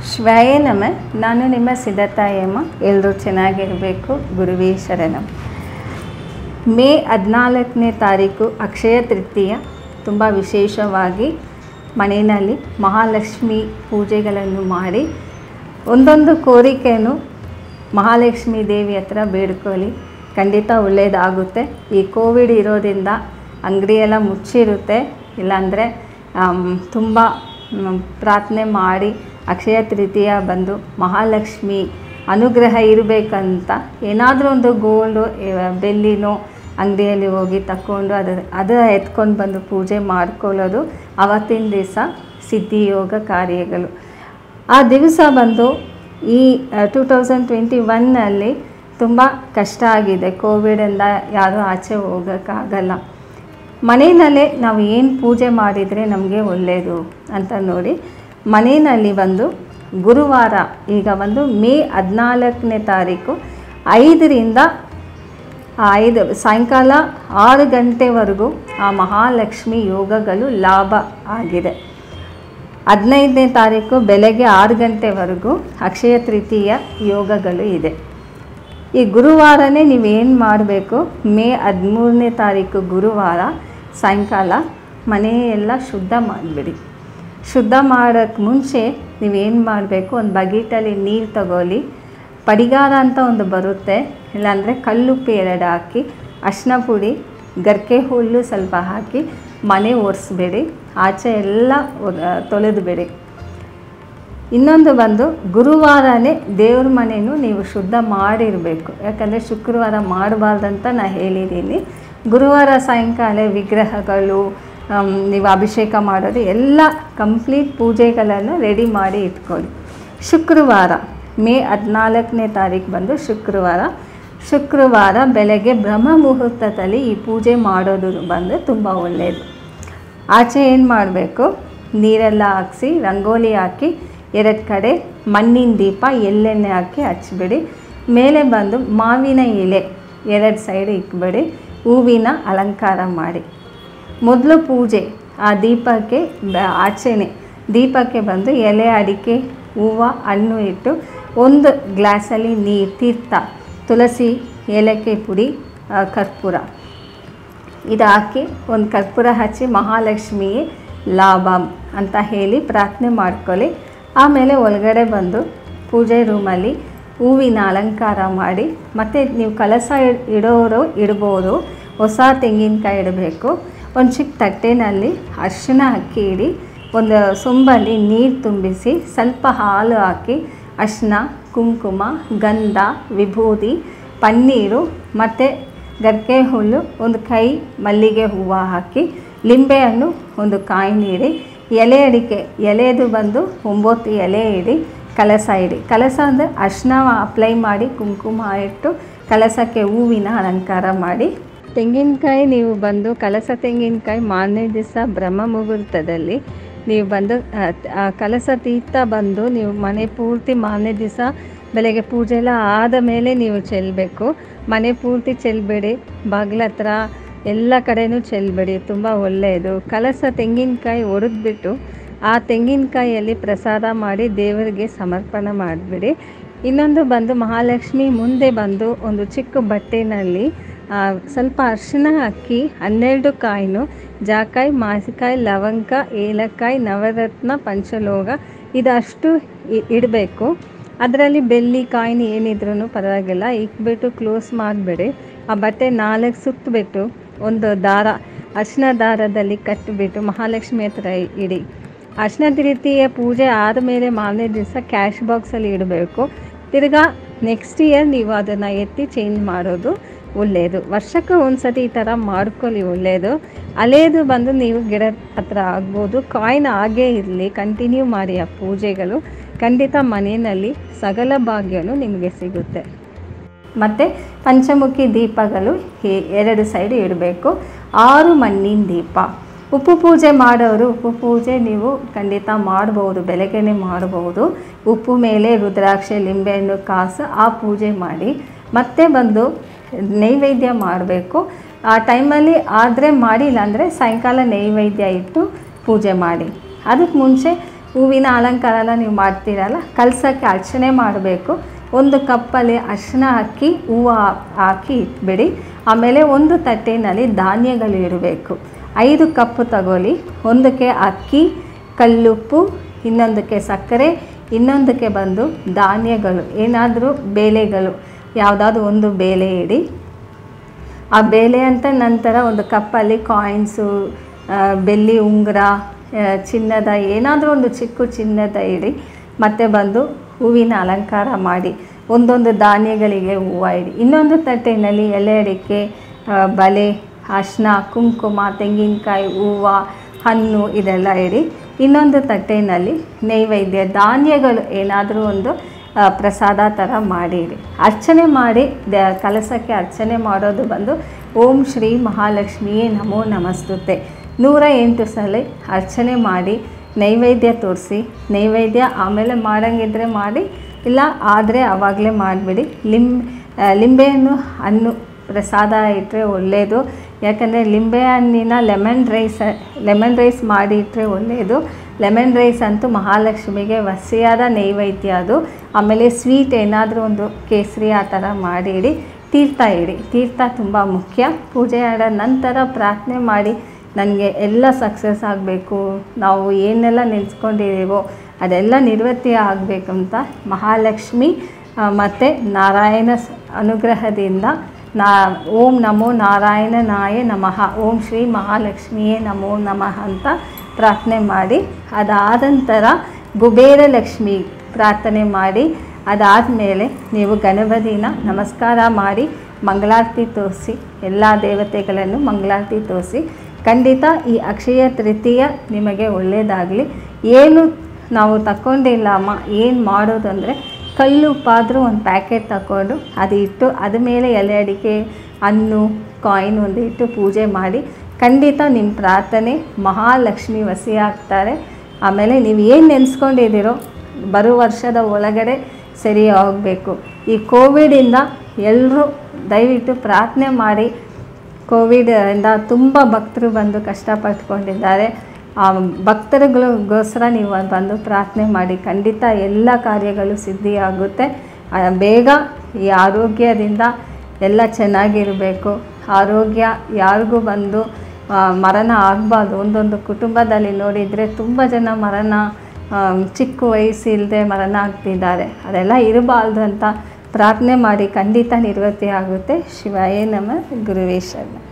ಶಿವಾಯ ನಮ ನಾನು ನಿಮ್ಮ ಸಿದ್ಧತಾಯಮ್ಮ ಎಲ್ಲರೂ ಚೆನ್ನಾಗಿರಬೇಕು ಗುರುವೇ ಶರಣಂ ಮೇ ಹದಿನಾಲ್ಕನೇ ತಾರೀಕು ಅಕ್ಷಯ ತೃತೀಯ ತುಂಬ ವಿಶೇಷವಾಗಿ ಮನೆಯಲ್ಲಿ ಮಹಾಲಕ್ಷ್ಮಿ ಪೂಜೆಗಳನ್ನು ಮಾಡಿ ಒಂದೊಂದು ಕೋರಿಕೆಯನ್ನು ಮಹಾಲಕ್ಷ್ಮಿ ದೇವಿ ಹತ್ರ ಬೇಡ್ಕೊಳ್ಳಿ ಖಂಡಿತ ಒಳ್ಳೆಯದಾಗುತ್ತೆ ಈ ಕೋವಿಡ್ ಇರೋದ್ರಿಂದ ಅಂಗಡಿಯೆಲ್ಲ ಮುಚ್ಚಿರುತ್ತೆ ಇಲ್ಲಾಂದರೆ ತುಂಬ ಮ್, ಪ್ರಾರ್ಥನೆ ಮಾಡಿ ಅಕ್ಷಯ ತೃತೀಯ ಬಂದು ಮಹಾಲಕ್ಷ್ಮಿ ಅನುಗ್ರಹ ಇರಬೇಕಂತ ಏನಾದರೂ ಒಂದು ಗೋಲ್ಡು ಬೆಳ್ಳಿನೋ ಅಂಗಡಿಯಲ್ಲಿ ಹೋಗಿ ತಕ್ಕೊಂಡು ಅದು ಅದು ಎತ್ಕೊಂಡು ಬಂದು ಪೂಜೆ ಮಾಡ್ಕೊಳ್ಳೋದು ಅವತ್ತಿನ ದಿವಸ ಸಿದ್ಧಿಯೋಗ ಕಾರ್ಯಗಳು ಆ ದಿವಸ ಬಂದು ಈ ಟೂ ತೌಸಂಡ್ ಟ್ವೆಂಟಿ ಒನ್ನಲ್ಲಿ ತುಂಬ ಕಷ್ಟ ಆಗಿದೆ ಕೋವಿಡಿಂದ ಯಾರೂ ಆಚೆ ಹೋಗೋಕ್ಕಾಗಲ್ಲ ಮನೆಯಲ್ಲೇ ನಾವು ಏನು ಪೂಜೆ ಮಾಡಿದರೆ ನಮಗೆ ಒಳ್ಳೆಯದು ಅಂತ ನೋಡಿ ಮನೆಯಲ್ಲಿ ಬಂದು ಗುರುವಾರ ಈಗ ಒಂದು ಮೇ ಹದಿನಾಲ್ಕನೇ ತಾರೀಕು ಐದರಿಂದ ಆ ಐದು ಸಾಯಂಕಾಲ ಆರು ಗಂಟೆವರೆಗೂ ಆ ಮಹಾಲಕ್ಷ್ಮಿ ಯೋಗಗಳು ಲಾಭ ಆಗಿದೆ ಹದಿನೈದನೇ ತಾರೀಕು ಬೆಳಗ್ಗೆ ಆರು ಗಂಟೆವರೆಗೂ ಅಕ್ಷಯ ತೃತೀಯ ಯೋಗಗಳು ಇದೆ ಈ ಗುರುವಾರನೇ ನೀವೇನು ಮಾಡಬೇಕು ಮೇ ಹದಿಮೂರನೇ ತಾರೀಕು ಗುರುವಾರ ಸಾಯಂಕಾಲ ಮನೆಯೆಲ್ಲ ಶುದ್ಧ ಮಾಡಿಬಿಡಿ ಶುದ್ಧ ಮಾಡೋಕ್ಕೆ ಮುಂಚೆ ನೀವೇನು ಮಾಡಬೇಕು ಒಂದು ಬಗೀಟಲ್ಲಿ ನೀರು ತಗೊಳ್ಳಿ ಪಡಿಗಾರ ಅಂತ ಒಂದು ಬರುತ್ತೆ ಇಲ್ಲಾಂದರೆ ಕಲ್ಲುಪ್ಪು ಎರಡು ಹಾಕಿ ಅರಿಶಿನ ಪುಡಿ ಗರ್ಕೆ ಹುಲ್ಲು ಸ್ವಲ್ಪ ಹಾಕಿ ಮನೆ ಒರೆಸ್ಬೇಡಿ ಆಚೆ ಎಲ್ಲ ತೊಳೆದು ಬಿಡಿ ಇನ್ನೊಂದು ಬಂದು ಗುರುವಾರನೇ ದೇವ್ರ ಮನೆಯೂ ನೀವು ಶುದ್ಧ ಮಾಡಿರಬೇಕು ಯಾಕಂದರೆ ಶುಕ್ರವಾರ ಮಾಡಬಾರ್ದಂತ ನಾನು ಹೇಳಿದ್ದೀನಿ ಗುರುವಾರ ಸಾಯಂಕಾಲ ವಿಗ್ರಹಗಳು ಆಮ್, ನೀವು ಅಭಿಷೇಕ ಮಾಡೋದು ಎಲ್ಲ ಕಂಪ್ಲೀಟ್ ಪೂಜೆಗಳನ್ನು ರೆಡಿ ಮಾಡಿ ಇಟ್ಕೊಳ್ಳಿ ಶುಕ್ರವಾರ ಮೇ ಹದಿನಾಲ್ಕನೇ ತಾರೀಕು ಬಂದು ಶುಕ್ರವಾರ ಶುಕ್ರವಾರ ಬೆಳಗ್ಗೆ ಬ್ರಹ್ಮ ಮುಹೂರ್ತದಲ್ಲಿ ಈ ಪೂಜೆ ಮಾಡೋದು ಬಂದು ತುಂಬ ಒಳ್ಳೆಯದು ಆಚೆ ಏನು ಮಾಡಬೇಕು ನೀರೆಲ್ಲ ಹಾಕ್ಸಿ ರಂಗೋಲಿ ಹಾಕಿ ಎರಡು ಕಡೆ ಮಣ್ಣಿನ ದೀಪ ಎಳ್ಳೆಣ್ಣೆ ಹಾಕಿ ಹಚ್ಬಿಡಿ ಮೇಲೆ ಬಂದು ಮಾವಿನ ಎಲೆ ಎರಡು ಸೈಡ್ ಇಕ್ಬಿಡಿ ಹೂವಿನ ಅಲಂಕಾರ ಮಾಡಿ ಮೊದಲು ಪೂಜೆ ಆ ದೀಪಕ್ಕೆ ಬ- ಆಚೆನೆ ದೀಪಕ್ಕೆ ಬಂದು ಎಲೆ ಅಡಿಕೆ ಹೂವು ಹಣ್ಣು ಇಟ್ಟು ಒಂದು ಗ್ಲಾಸಲ್ಲಿ ನೀರು ತೀರ್ಥ ತುಳಸಿ ಏಲಕ್ಕಿ ಪುಡಿ ಆ, ಕರ್ಪೂರ ಇದು ಹಾಕಿ ಒಂದು ಕರ್ಪೂರ ಹಚ್ಚಿ ಮಹಾಲಕ್ಷ್ಮಿಯೇ ಲಾಭ ಅಂತ ಹೇಳಿ ಪ್ರಾರ್ಥನೆ ಮಾಡ್ಕೊಳ್ಳಿ ಆಮೇಲೆ ಒಳಗಡೆ ಬಂದು ಪೂಜೆ ರೂಮಲ್ಲಿ ಹೂವಿನ ಅಲಂಕಾರ ಮಾಡಿ ಮತ್ತು ನೀವು ಕಲಸ ಇಡ್- ಇಡೋರು ಇಡ್ಬೋದು ಹೊಸ ತೆಂಗಿನಕಾಯಿ ಇಡಬೇಕು ಒಂದು ಚಿಕ್ಕ ತಟ್ಟೆನಲ್ಲಿ ಅರಿಶಿನ ಅಕ್ಕಿ ಇಡಿ ಒಂದು ಸೊಂಬಲ್ಲಿ ನೀರು ತುಂಬಿಸಿ ಸ್ವಲ್ಪ ಹಾಲು ಹಾಕಿ ಅರಿಶಿನ ಕುಂಕುಮ ಗಂಧ ವಿಭೂತಿ ಪನ್ನೀರು ಮತ್ತು ಗರ್ಕೆ ಹುಲ್ಲು ಒಂದು ಕೈ ಮಲ್ಲಿಗೆ ಹೂವು ಹಾಕಿ ಲಿಂಬೆಹಣ್ಣು ಒಂದು ಕಾಯಿ ನೀಡಿ ಎಲೆ ಅಡಿಕೆ ಎಲೆದು ಬಂದು ಒಂಬತ್ತು ಎಲೆ ಇಡಿ ಕಲಸ ಇಡಿ ಕಲಸ ಅಂದರೆ ಅರಿಶಿನ ಅಪ್ಲೈ ಮಾಡಿ ಕುಂಕುಮ ಇಟ್ಟು ಕಲಸಕ್ಕೆ ಹೂವಿನ ಅಲಂಕಾರ ಮಾಡಿ ತೆಂಗಿನಕಾಯಿ ನೀವು ಬಂದು ಕಲಸ ತೆಂಗಿನಕಾಯಿ ಮಾರನೇ ದಿವಸ ಬ್ರಹ್ಮ ಮುಹೂರ್ತದಲ್ಲಿ ನೀವು ಬಂದು ಆ, ಆ ಕಲಸ ತೀರ್ಥ ಬಂದು ನೀವು ಮನೆ ಪೂರ್ತಿ ಮಾರನೇ ದಿವಸ ಬೆಳಗ್ಗೆ ಪೂಜೆ ಎಲ್ಲ ಆದ ಮೇಲೆ ನೀವು ಚೆಲ್ಲಬೇಕು ಮನೆ ಪೂರ್ತಿ ಚೆಲ್ಲಬೇಡಿ ಬಾಗಿಲ ಹತ್ರ ಎಲ್ಲ ಕಡೆನೂ ಚೆಲ್ಲಬೇಡಿ ತುಂಬ ಒಳ್ಳೆಯದು ಕಲಸ ತೆಂಗಿನಕಾಯಿ ಒಡೆದ್ಬಿಟ್ಟು ಆ ತೆಂಗಿನಕಾಯಿಯಲ್ಲಿ ಪ್ರಸಾದ ಮಾಡಿ ದೇವರಿಗೆ ಸಮರ್ಪಣೆ ಮಾಡಿಬಿಡಿ ಇನ್ನೊಂದು ಬಂದು ಮಹಾಲಕ್ಷ್ಮಿ ಮುಂದೆ ಬಂದು ಒಂದು ಚಿಕ್ಕ ಬಟ್ಟೆನಲ್ಲಿ ಆ, ಸ್ವಲ್ಪ ಅರಿಶಿನ ಹಾಕಿ ಹನ್ನೆರಡು ಕಾಯಿನು ಜಾಕಾಯಿ ಮಾಸಿಕಾಯಿ ಲವಂಗ ಏಲಕ್ಕಾಯಿ ನವರತ್ನ ಪಂಚಲೋಗ ಇದಷ್ಟು ಇ- ಇಡಬೇಕು ಅದರಲ್ಲಿ ಬೆಳ್ಳಿ ಕಾಯಿನ್ ಏನಿದ್ರೂ ಪರವಾಗಿಲ್ಲ ಇಕ್ಬಿಟ್ಟು ಕ್ಲೋಸ್ ಮಾಡಿಬಿಡಿ ಆ ಬಟ್ಟೆ ನಾಲ್ಕು ಸುತ್ತಬಿಟ್ಟು ಒಂದು ದಾರ ಅರಿಶಿನ ದಾರದಲ್ಲಿ ಕಟ್ಟಿಬಿಟ್ಟು ಮಹಾಲಕ್ಷ್ಮಿ ಹತ್ರ ಇಡಿ ಅರಿಶಿನ ರೀತಿಯ ಪೂಜೆ ಆದಮೇಲೆ ಮಾರನೇ ದಿವಸ ಕ್ಯಾಶ್ ಬಾಕ್ಸಲ್ಲಿ ಇಡಬೇಕು ತಿರ್ಗಾ ನೆಕ್ಸ್ಟ್ ಇಯರ್ ನೀವು ಅದನ್ನು ಎತ್ತಿ ಚೇಂಜ್ ಮಾಡೋದು ಒಳ್ಳೆಯದು ವರ್ಷಕ್ಕೆ ಒಂದು ಸತಿ ಈ ಥರ ಮಾಡ್ಕೊಳ್ಳಿ ಒಳ್ಳೆಯದು ಹಳೇದು ಬಂದು ನೀವು ಗಿಡದ ಹತ್ರ ಆಗ್ಬೋದು ಕಾಯಿನ್ ಹಾಗೇ ಇರಲಿ ಕಂಟಿನ್ಯೂ ಮಾಡಿ ಆ ಪೂಜೆಗಳು ಖಂಡಿತ ಮನೆಯಲ್ಲಿ ಸಕಲ ಭಾಗ್ಯನೂ ನಿಮಗೆ ಸಿಗುತ್ತೆ ಮತ್ತು ಪಂಚಮುಖಿ ದೀಪಗಳು ಹೇ- ಎರಡು ಸೈಡು ಇಡಬೇಕು ಆರು ಮಣ್ಣಿನ ದೀಪ ಉಪ್ಪು ಪೂಜೆ ಮಾಡೋರು ಉಪ್ಪು ಪೂಜೆ ನೀವು ಖಂಡಿತ ಮಾಡ್ಬೋದು ಬೆಳಗ್ಗೆನೆ ಮಾಡ್ಬೋದು ಉಪ್ಪು ಮೇಲೆ ರುದ್ರಾಕ್ಷಿ ಲಿಂಬೆಹಣ್ಣು ಕಾಸು ಆ ಪೂಜೆ ಮಾಡಿ ಮತ್ತೆ ಬಂದು ನೈವೇದ್ಯ ಮಾಡಬೇಕು ಆ ಟೈಮಲ್ಲಿ ಆದರೆ ಮಾಡಿಲ್ಲ ಅಂದರೆ ಸಾಯಂಕಾಲ ನೈವೇದ್ಯ ಇಟ್ಟು ಪೂಜೆ ಮಾಡಿ ಅದಕ್ಕೆ ಮುಂಚೆ ಹೂವಿನ ಅಲಂಕಾರನ ನೀವು ಮಾಡ್ತೀರಲ್ಲ ಕಲಸಕ್ಕೆ ಅರ್ಚನೆ ಮಾಡಬೇಕು ಒಂದು ಕಪ್ಪಲ್ಲಿ ಅರಿಶಿನ ಹಾಕಿ ಹೂವು ಹಾಕಿ ಇಟ್ಬಿಡಿ ಆಮೇಲೆ ಒಂದು ತಟ್ಟೆನಲ್ಲಿ ಧಾನ್ಯಗಳು ಇರಬೇಕು ಐದು ಕಪ್ಪು ತಗೊಳ್ಳಿ ಒಂದಕ್ಕೆ ಅಕ್ಕಿ ಕಲ್ಲುಪ್ಪು ಇನ್ನೊಂದಕ್ಕೆ ಸಕ್ಕರೆ ಇನ್ನೊಂದಕ್ಕೆ ಬಂದು ಧಾನ್ಯಗಳು ಏನಾದರೂ ಬೇಳೆಗಳು ಯಾವುದಾದ್ರು ಒಂದು ಬೇಳೆ ಇಡಿ ಆ ಬೇಳೆ ಅಂತ ನಂತರ ಒಂದು ಕಪ್ಪಲ್ಲಿ ಕಾಯಿನ್ಸು ಬೆಳ್ಳಿ ಉಂಗುರ ಆ, ಚಿನ್ನದ ಏನಾದರೂ ಒಂದು ಚಿಕ್ಕ ಚಿನ್ನದ ಇಡಿ ಮತ್ತು ಬಂದು ಹೂವಿನ ಅಲಂಕಾರ ಮಾಡಿ ಒಂದೊಂದು ಧಾನ್ಯಗಳಿಗೆ ಹೂವು ಇಡಿ ಇನ್ನೊಂದು ತಟ್ಟೆಯಲ್ಲಿ ಎಲೆ ಅಡಿಕೆ ಆ, ಬಳೆ ಅರ್ಶಿನ ಕುಂಕುಮ ತೆಂಗಿನಕಾಯಿ ಹೂವು ಹಣ್ಣು ಇದೆಲ್ಲ ಇಡಿ ಇನ್ನೊಂದು ತಟ್ಟೆಯಲ್ಲಿ ನೈವೇದ್ಯ ಧಾನ್ಯಗಳು ಏನಾದರೂ ಒಂದು ಆ, ಪ್ರಸಾದ ಥರ ಮಾಡಿರಿ ಅರ್ಚನೆ ಮಾಡಿ ದ ಕಲಸಕ್ಕೆ ಅರ್ಚನೆ ಮಾಡೋದು ಬಂದು ಓಂ ಶ್ರೀ ಮಹಾಲಕ್ಷ್ಮಿಯೇ ನಮೋ ನಮಸ್ತುತೆ ನೂರ ಎಂಟು ಸಲ ಅರ್ಚನೆ ಮಾಡಿ ನೈವೇದ್ಯ ತೋರಿಸಿ ನೈವೇದ್ಯ ಆಮೇಲೆ ಮಾಡಂಗಿದ್ರೆ ಮಾಡಿ ಇಲ್ಲ ಆದರೆ ಆವಾಗಲೇ ಮಾಡಿಬಿಡಿ ಲಿಂಬ್ ಆ, ಲಿಂಬೆಹಣ್ಣು ಹಣ್ಣು ಪ್ರಸಾದ ಇಟ್ಟರೆ ಒಳ್ಳೆಯದು ಯಾಕಂದರೆ ಲಿಂಬೆ ಹಣ್ಣಿನ ಲೆಮನ್ ರೈಸ್ ಲೆಮನ್ ರೈಸ್ ಮಾಡಿ ಇಟ್ಟರೆ ಒಳ್ಳೆಯದು ಲೆಮನ್ ರೈಸ್ ಅಂತೂ ಮಹಾಲಕ್ಷ್ಮಿಗೆ ವಸಿಯಾದ ನೈವೇದ್ಯ ಅದು ಆಮೇಲೆ ಸ್ವೀಟ್ ಏನಾದರೂ ಒಂದು ಕೇಸರಿ ಆ ಥರ ಮಾಡಿ ಇಡಿ ತೀರ್ಥ ಇಡಿ ತೀರ್ಥ ತುಂಬ ಮುಖ್ಯ ಪೂಜೆ ಆದ ನಂತರ ಪ್ರಾರ್ಥನೆ ಮಾಡಿ ನನಗೆ ಎಲ್ಲ ಸಕ್ಸಸ್ ಆಗಬೇಕು ನಾವು ಏನೆಲ್ಲ ನೆನೆಸ್ಕೊಂಡಿದ್ದೀವೋ ಅದೆಲ್ಲ ನಿರ್ವೃತ್ತಿ ಆಗಬೇಕಂತ ಮಹಾಲಕ್ಷ್ಮಿ ಮತ್ತು ನಾರಾಯಣ ಸ- ಅನುಗ್ರಹದಿಂದ ನಾ ಓಂ ನಮೋ ನಾರಾಯಣನಾಯ ನಮಃ ಓಂ ಶ್ರೀ ಮಹಾಲಕ್ಷ್ಮಿಯೇ ನಮೋ ನಮಃ ಅಂತ ಪ್ರಾರ್ಥನೆ ಮಾಡಿ ಅದಾದ ನಂತರ ಕುಬೇರ ಲಕ್ಷ್ಮಿ ಪ್ರಾರ್ಥನೆ ಮಾಡಿ ಅದಾದಮೇಲೆ ನೀವು ಗಣಪತಿನ ನಮಸ್ಕಾರ ಮಾಡಿ ಮಂಗಳಾರತಿ ತೋರಿಸಿ ಎಲ್ಲ ದೇವತೆಗಳನ್ನು ಮಂಗಳಾರತಿ ತೋರಿಸಿ ಖಂಡಿತ ಈ ಅಕ್ಷಯ ತೃತೀಯ ನಿಮಗೆ ಒಳ್ಳೆಯದಾಗಲಿ ಏನು ನಾವು ತಗೊಂಡಿಲ್ಲ ಅಮ್ಮ ಏನು ಮಾಡೋದು ಅಂದರೆ ಕಲ್ಲುಪ್ಪಾದರೂ ಒಂದು ಪ್ಯಾಕೆಟ್ ತಗೊಂಡು ಅದು ಇಟ್ಟು ಅದ ಮೇಲೆ ಎಲೆ ಅಡಿಕೆ ಹಣ್ಣು ಕಾಯಿನ್ ಒಂದು ಇಟ್ಟು ಪೂಜೆ ಮಾಡಿ ಖಂಡಿತ ನಿಮ್ಮ ಪ್ರಾರ್ಥನೆ ಮಹಾಲಕ್ಷ್ಮಿ ವಸಿ ಆಗ್ತಾರೆ ಆಮೇಲೆ ನೀವು ಏನು ನೆನೆಸ್ಕೊಂಡಿದ್ದೀರೋ ಬರೋ ವರ್ಷದ ಒಳಗಡೆ ಸರಿ ಆಗಬೇಕು ಈ ಕೋವಿಡಿಂದ ಎಲ್ಲರೂ ದಯವಿಟ್ಟು ಪ್ರಾರ್ಥನೆ ಮಾಡಿ ಕೋವಿಡಿಂದ ತುಂಬ ಭಕ್ತರು ಬಂದು ಕಷ್ಟಪಟ್ಕೊಂಡಿದ್ದಾರೆ ಆ ಭಕ್ತರುಗಳಿಗೋಸ್ಕರ ನೀವು ಬಂದು ಪ್ರಾರ್ಥನೆ ಮಾಡಿ ಖಂಡಿತ ಎಲ್ಲ ಕಾರ್ಯಗಳು ಸಿದ್ಧಿಯಾಗುತ್ತೆ ಆ, ಬೇಗ ಈ ಆರೋಗ್ಯದಿಂದ ಎಲ್ಲ ಚೆನ್ನಾಗಿರಬೇಕು ಆರೋಗ್ಯ ಯಾರಿಗೂ ಬಂದು ಆ, ಮರಣ ಆಗಬಾರ್ದು ಒಂದೊಂದು ಕುಟುಂಬದಲ್ಲಿ ನೋಡಿದರೆ ತುಂಬ ಜನ ಮರಣ ಆ, ಚಿಕ್ಕ ವಯಸ್ಸಿಲ್ಲದೆ ಮರಣ ಆಗ್ತಿದ್ದಾರೆ ಅದೆಲ್ಲ ಇರಬಾರ್ದು ಅಂತ ಪ್ರಾರ್ಥನೆ ಮಾಡಿ ಖಂಡಿತ ನಿರ್ವೃತ್ತಿ ಆಗುತ್ತೆ ಶಿವಾಯೇ ನಮ ಗುರುವೇ ಶರಣ